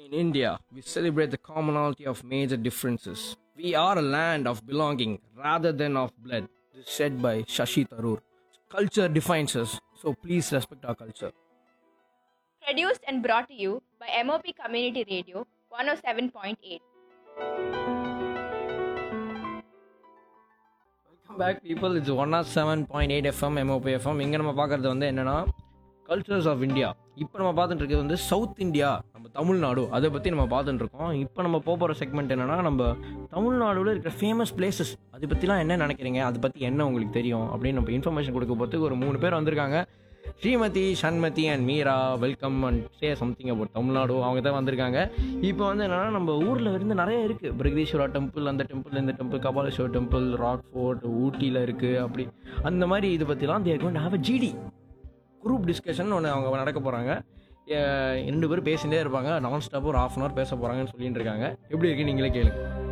In India, we celebrate the commonality of major differences. We are a land of belonging rather than of blood. This is said by Shashi Tharoor. Culture defines us, so please respect our culture. Produced and brought to you by MOP Community Radio 107.8. Welcome back people it's one R seven point eight FM MOP FM இங்கே நம்ம பார்க்குறது வந்து என்னென்னா cultures of India இப்போ நம்ம பார்த்துட்டு இருக்கிறது வந்து சவுத் இந்தியா நம்ம தமிழ்நாடு அதை பற்றி நம்ம பார்த்துட்டு இருக்கோம் இப்போ நம்ம போக போகிற செக்மெண்ட் என்னென்னா நம்ம தமிழ்நாடுல இருக்கிற ஃபேமஸ் பிளேசஸ் அதை பற்றிலாம் என்ன நினைக்கிறீங்க அதை பற்றி என்ன உங்களுக்கு தெரியும் அப்படின்னு நம்ம இன்ஃபர்மேஷன் கொடுக்க போகிறதுக்கு ஒரு மூணு பேர் வந்திருக்காங்க Shrimati Shanmathi and Meera welcome and say something about Tamil Nadu அவங்க தான் வந்திருக்காங்க இப்போ வந்து என்னன்னா நம்ம ஊரில் இருந்து நிறைய இருக்குது பிரகதீஸ்வரா டெம்பிள் அந்த டெம்பிள் இந்த temple Kapaleeshwar temple rock fort ஊட்டியில் இருக்குது அப்படி அந்த மாதிரி இதை பற்றிலாம் there going have a GD group discussion ஒன்று அவங்க நடக்க போகிறாங்க ரெண்டு பேரும் பேசிகிட்டே இருப்பாங்க நான் ஸ்டாப் ஒரு ஆஃப் அன் ஹவர் பேச போகிறாங்கன்னு சொல்லிட்டு இருக்காங்க எப்படி இருக்கு நீங்களே கேளுங்க